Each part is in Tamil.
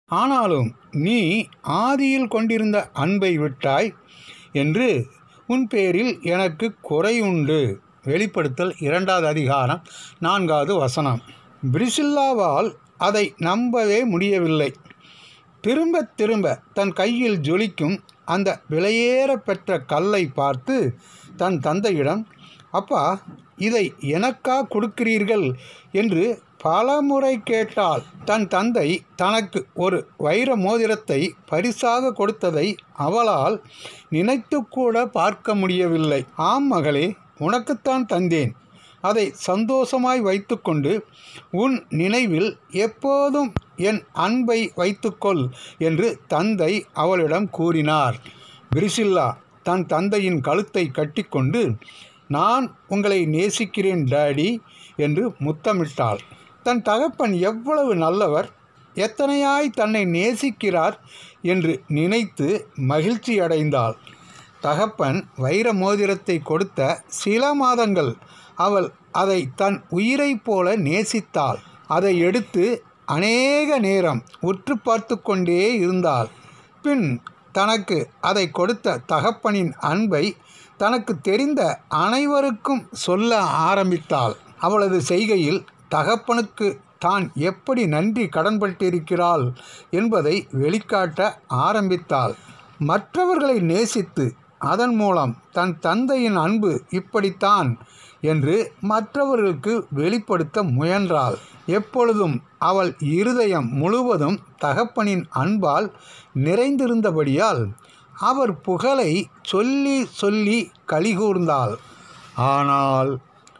ஆனாலும் நீ ஆதியில் கொண்டிருந்த அன்பை விட்டாய் என்று உன் பேரில் எனக்கு குறையுண்டு வெளிப்படுத்தல் இரண்டாவது அதிகாரம் நான்காவது வசனம் பிரிசில்லாவால் அதை நம்பவே முடியவில்லை திரும்ப திரும்ப தன் கையில் ஜொலிக்கும் அந்த விலையேற பெற்ற கல்லை பார்த்து தன் தந்தையிடம் அப்பா இதை எனக்கா கொடுக்கிறீர்கள் என்று பலமுறை கேட்டாள் தன் தந்தை தனக்கு ஒரு வைர மோதிரத்தை பரிசாக கொடுத்ததை அவளால் நினைத்து கூட பார்க்க முடியவில்லை ஆம் மகளே உனக்குத்தான் தந்தேன் அதை சந்தோஷமாய் வைத்துக்கொண்டு உன் நினைவில் எப்போதும் என் அன்பை வைத்துக்கொள் என்று தந்தை அவளிடம் கூறினார் பிரிசில்லா தன் தந்தையின் கழுத்தை கட்டிக்கொண்டு நான் உங்களை நேசிக்கிறேன் டாடி என்று முத்தமிட்டாள் தன் தகப்பன் எவ்வளவு நல்லவர் எத்தனையாய் தன்னை நேசிக்கிறார் என்று நினைத்து மகிழ்ச்சி அடைந்தாள் தகப்பன் வைர மோதிரத்தை கொடுத்த சில மாதங்கள் அவள் அதை தன் உயிரைப் போல நேசித்தாள் அதை எடுத்து அநேக நேரம் உற்று பார்த்து கொண்டே இருந்தாள் பின் தனக்கு அதை கொடுத்த தகப்பனின் அன்பை தனக்கு தெரிந்த அனைவருக்கும் சொல்ல ஆரம்பித்தாள் அவளது செய்கையில் தகப்பனுக்கு தான் எப்படி நன்றி கடன்பட்டிருக்கிறாள் என்பதை வெளிக்காட்ட ஆரம்பித்தாள் மற்றவர்களை நேசித்து அதன் மூலம் தன் தந்தையின் அன்பு இப்படித்தான் என்று மற்றவர்களுக்கு வெளிப்படுத்த முயன்றாள் எப்பொழுதும் அவள் இருதயம் முழுவதும் தகப்பனின் அன்பால் நிறைந்திருந்தபடியால் அவர் புகழை சொல்லி சொல்லி கலிகூர்ந்தாள் ஆனால்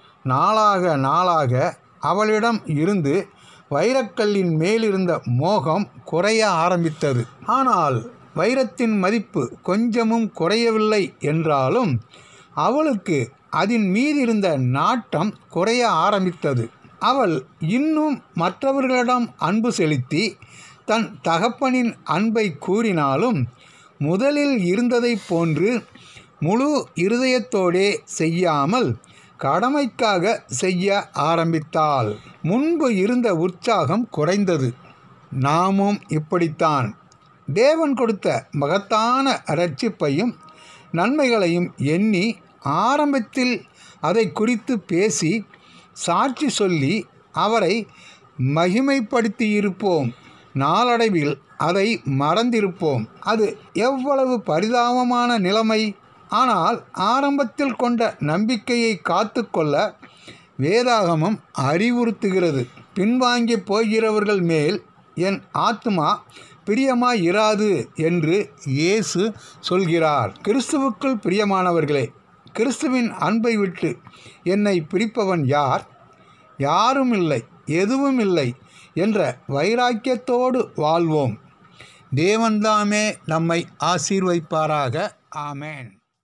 நாளாக நாளாக அவளிடம் இருந்து வைரக்கல்லின் மேலிருந்த மோகம் குறைய ஆரம்பித்தது ஆனால் வைரத்தின் மதிப்பு கொஞ்சமும் குறையவில்லை என்றாலும் அவளுக்கு அதன் மீதிருந்த நாட்டம் குறைய ஆரம்பித்தது அவள் இன்னும் மற்றவர்களிடம் அன்பு செலுத்தி தன் தகப்பனின் அன்பை கூறினாலும் முதலில் இருந்ததைப் போன்று முழு இருதயத்தோடே செய்யாமல் கடமைக்காக செய்ய ஆரம்பித்தாள் முன்பு இருந்த உற்சாகம் குறைந்தது நாமும் இப்படித்தான் தேவன் கொடுத்த மகத்தான ரட்சிப்பையும் நன்மைகளையும் எண்ணி ஆரம்பத்தில் அதை குறித்து பேசி சாட்சி சொல்லி அவரை மகிமைப்படுத்தியிருப்போம் நாளடைவில் அதை மறந்திருப்போம் அது எவ்வளவு பரிதாபமான நிலைமை ஆனால் ஆரம்பத்தில் கொண்ட நம்பிக்கையை காத்துக்கொள்ள வேதாகமம் அறிவுறுத்துகிறது பின்வாங்கி போகிறவர்கள் மேல் என் ஆத்மா பிரியமாய் இராது என்று இயேசு சொல்கிறார் கிறிஸ்துவுக்குள் பிரியமானவர்களே கிறிஸ்துவின் அன்பை விட்டு என்னை பிரிப்பவன் யார் யாரும் இல்லை எதுவும் இல்லை என்ற வைராக்கியத்தோடு வாழ்வோம் தேவன்தாமே நம்மை ஆசீர்வைப்பாராக ஆமேன்